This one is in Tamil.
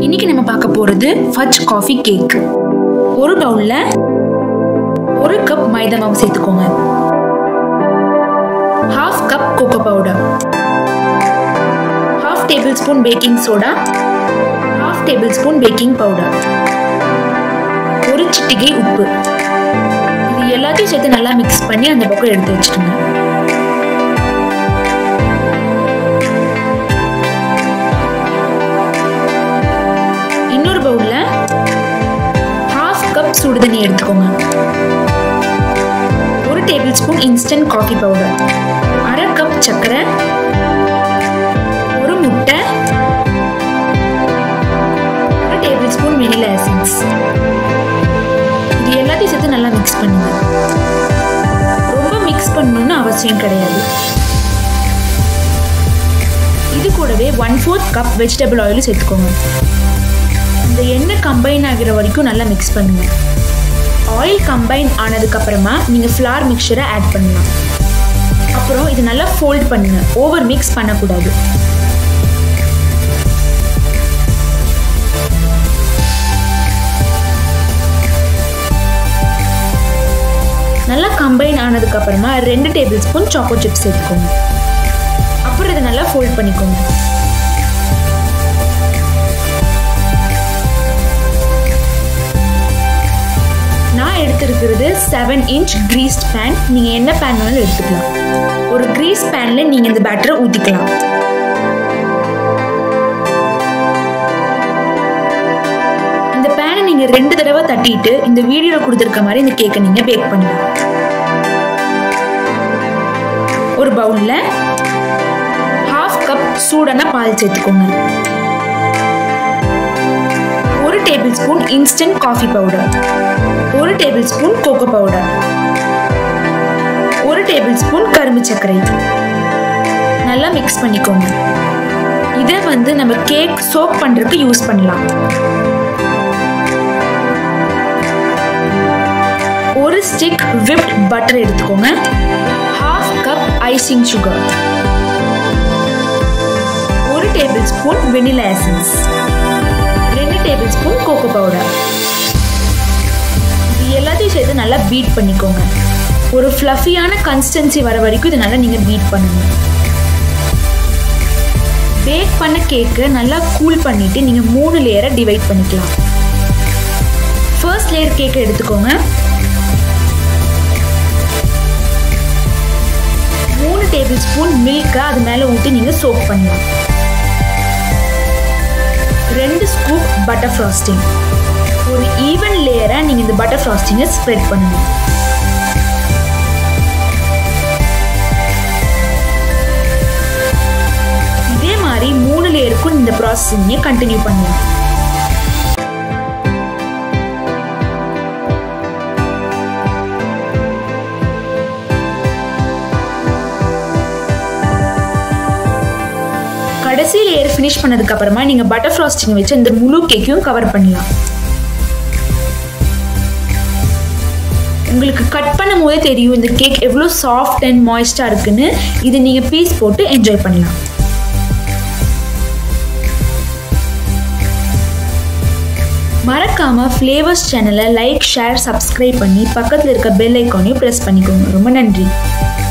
இன்னைக்கு நம்ம பார்க்க போறது ஃபஜ் காஃபி கேக் ஒரு பவுல்ல ஒரு கப் மைதா மாவு சேர்த்துக்கோங்க half cup cocoa powder half tablespoon baking soda half tablespoon baking powder ஒரு சிட்டிகை உப்பு இது எல்லாத்தையும் சேர்த்து நல்லா மிக்ஸ் பண்ணி அந்த பக்கம் எடுத்து வச்சுக்கோங்க இன்னொரு பவுல்ல ஹாஃப் கப் சுடு தண்ணி எடுத்துக்கோங்க ஒரு tablespoon instant coffee powder அரை கப் சர்க்கரை ஒரு முட்டை ஒரு டேபிள் ஸ்பூன் வெனிலா எசன்ஸ் இது எல்லாத்தையும் சேர்த்து நல்லா மிக்ஸ் பண்ணுங்க ரொம்ப மிக்ஸ் பண்ணணும்னு அவசியம் கிடையாது இது கூடவே ஒன் ஃபோர்த் கப் வெஜிடபிள் ஆயிலும் சேர்த்துக்கோங்க இந்த எண்ணெய் கம்பைன் ஆகிற வரைக்கும் நல்லா மிக்ஸ் பண்ணுங்க ஆயில் கம்பைன் ஆனதுக்கப்புறமா நீங்கள் ஃப்ளார் மிக்சரை ஆட் பண்ணலாம் அப்புறம் இது நல்லா ஃபோல்ட் பண்ணுங்க ஓவர் மிக்ஸ் பண்ணக்கூடாது நல்லா கம்பைன் ஆனதுக்கப்புறமா ரெண்டு டேபிள் ஸ்பூன் சாக்கோ சிப்ஸ் சேர்த்துக்கோங்க அப்புறம் இதை நல்லா ஃபோல்ட் பண்ணிக்கோங்க நான் எடுத்திருக்கிறது செவன் இன்ச் கிரீஸ்ட் பேன் நீங்கள் என்ன பேன் வேணாலும் எடுத்துக்கலாம் ஒரு கிரீஸ் பேனில் நீங்கள் இந்த பேட்டரை ஊற்றிக்கலாம் இந்த பேனை நீங்கள் ரெண்டு தடவை தட்டிட்டு இந்த வீடியோவில் கொடுத்துருக்க மாதிரி இந்த கேக்கை நீங்கள் பேக் பண்ணலாம் ஒரு பவுலில் ஹாஃப் கப் சூடான பால் சேர்த்துக்கோங்க ஒரு tablespoon instant coffee powder ஒரு டேபிள் ஸ்பூன் கோகோ பவுடர் ஒரு டேபிள் ஸ்பூன் கரும்பு சர்க்கரை நல்லா மிக்ஸ் பண்ணிக்கோங்க இதை வந்து நம்ம கேக் சோப் பண்ணுறதுக்கு யூஸ் பண்ணலாம் ஒரு ஸ்டிக் விப்ட் பட்டர் எடுத்துக்கோங்க ஹாஃப் கப் ஐசிங் சுகர் ஒரு டேபிள் ஸ்பூன் வெனிலா எசன்ஸ் ரெண்டு டேபிள் ஸ்பூன் கோகோ பவுடர் இது எல்லாத்தையும் சேர்த்து நல்லா பீட் பண்ணிக்கோங்க ஒரு ஃப்ளஃபியான கன்சிஸ்டன்சி வர வரைக்கும் இதை நல்லா நீங்கள் பீட் பண்ணுங்க பேக் பண்ண கேக்கை நல்லா கூல் பண்ணிவிட்டு நீங்கள் மூணு லேயரை டிவைட் பண்ணிக்கலாம் ஃபர்ஸ்ட் லேயர் கேக்கை எடுத்துக்கோங்க மூணு டேபிள் ஸ்பூன் மில்கை அது மேலே ஊற்றி நீங்கள் சோப் பண்ணலாம் ரெண்டு ஸ்கூப் பட்டர் ஃப்ராஸ்டிங் ஒரு ஈவன் லேயரை நீங்கள் இந்த பட்டர் ஃப்ராஸ்டிங்கை ஸ்ப்ரெட் பண்ணுங்க இதே மாதிரி மூணு லேயருக்கும் இந்த ப்ராசஸிங்கை கண்டினியூ பண்ணலாம் கடைசி லேயர் ஃபினிஷ் பண்ணதுக்கு அப்புறமா நீங்க பட்டர் ஃப்ராஸ்டிங் வச்சு இந்த முழு கேக்கையும் கவர் பண்ணலாம் உங்களுக்கு கட் பண்ணும் போதே தெரியும் இந்த கேக் எவ்வளோ சாஃப்ட் அண்ட் மாய்ஸ்டாக இருக்குன்னு இது நீங்கள் பீஸ் போட்டு என்ஜாய் பண்ணலாம் மறக்காம ஃப்ளேவர்ஸ் சேனலை லைக் ஷேர் சப்ஸ்கிரைப் பண்ணி பக்கத்தில் இருக்க பெல் ஐக்கானையும் ப்ரெஸ் பண்ணிக்கோங்க ரொம்ப நன்றி